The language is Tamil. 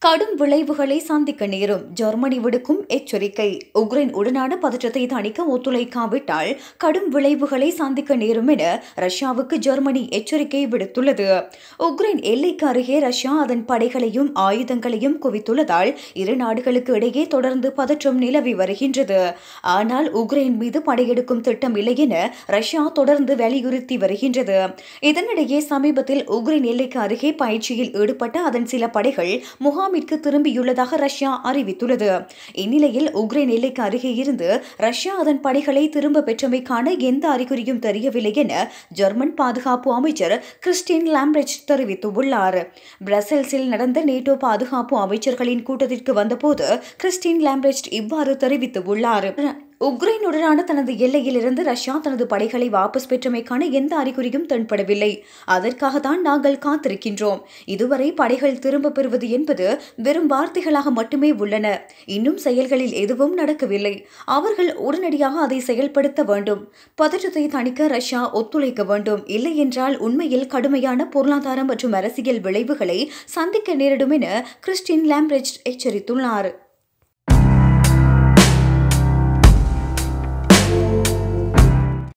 கடும் விளைவுகளை சந்திக்க நேரும் ஜெர்மனி விடுக்கும் எச்சரிக்கை உக்ரைன் உடனான பதற்றத்தை தணிக்க ஒத்துழைக்காவிட்டால் கடும் விளைவுகளை சந்திக்க நேரும் என ரஷ்யாவுக்கு ஜெர்மனி எச்சரிக்கை விடுத்துள்ளது உக்ரைன் எல்லைக்கு அருகே ரஷ்யா அதன் படைகளையும் ஆயுதங்களையும் குவித்துள்ளதால் இரு நாடுகளுக்கு இடையே தொடர்ந்து பதற்றம் நிலவி வருகின்றது ஆனால் உக்ரைன் மீது படையெடுக்கும் திட்டம் இல்லை என ரஷ்யா தொடர்ந்து வலியுறுத்தி வருகின்றது இதனிடையே சமீபத்தில் உக்ரைன் எல்லைக்கு அருகே பயிற்சியில் ஈடுபட்ட அதன் சில படைகள் முகாமிற்கு திரும்பியுள்ளதாக ரஷ்யா அறிவித்துள்ளது இந்நிலையில் உக்ரைன் எல்லைக்கு அருகே இருந்து ரஷ்யா அதன் படைகளை திரும்ப பெற்றமைக்கான எந்த அறிகுறியும் தெரியவில்லை என ஜெர்மன் பாதுகாப்பு அமைச்சர் கிறிஸ்டின் லாம்ரெச் தெரிவித்துள்ளார் பிரசல்ஸில் நடந்த நேட்டோ பாதுகாப்பு அமைச்சர்களின் கூட்டத்திற்கு வந்தபோது கிறிஸ்டின் லாம்ரெச் இவ்வாறு தெரிவித்துள்ளார் உக்ரைனுடனான தனது எல்லையிலிருந்து ரஷ்யா தனது படைகளை வாபஸ் பெற்றமைக்கான எந்த அறிகுறியும் தென்படவில்லை அதற்காகத்தான் நாங்கள் காத்திருக்கின்றோம் இதுவரை படைகள் திரும்ப பெறுவது என்பது வெறும் வார்த்தைகளாக மட்டுமே உள்ளன இன்னும் செயல்களில் எதுவும் நடக்கவில்லை அவர்கள் உடனடியாக அதை செயல்படுத்த வேண்டும் பதற்றத்தை தணிக்க ரஷ்யா ஒத்துழைக்க வேண்டும் இல்லை என்றால் உண்மையில் கடுமையான பொருளாதார மற்றும் அரசியல் விளைவுகளை சந்திக்க நேரிடும் என கிறிஸ்டின் லாம்ரெச் எச்சரித்துள்ளார்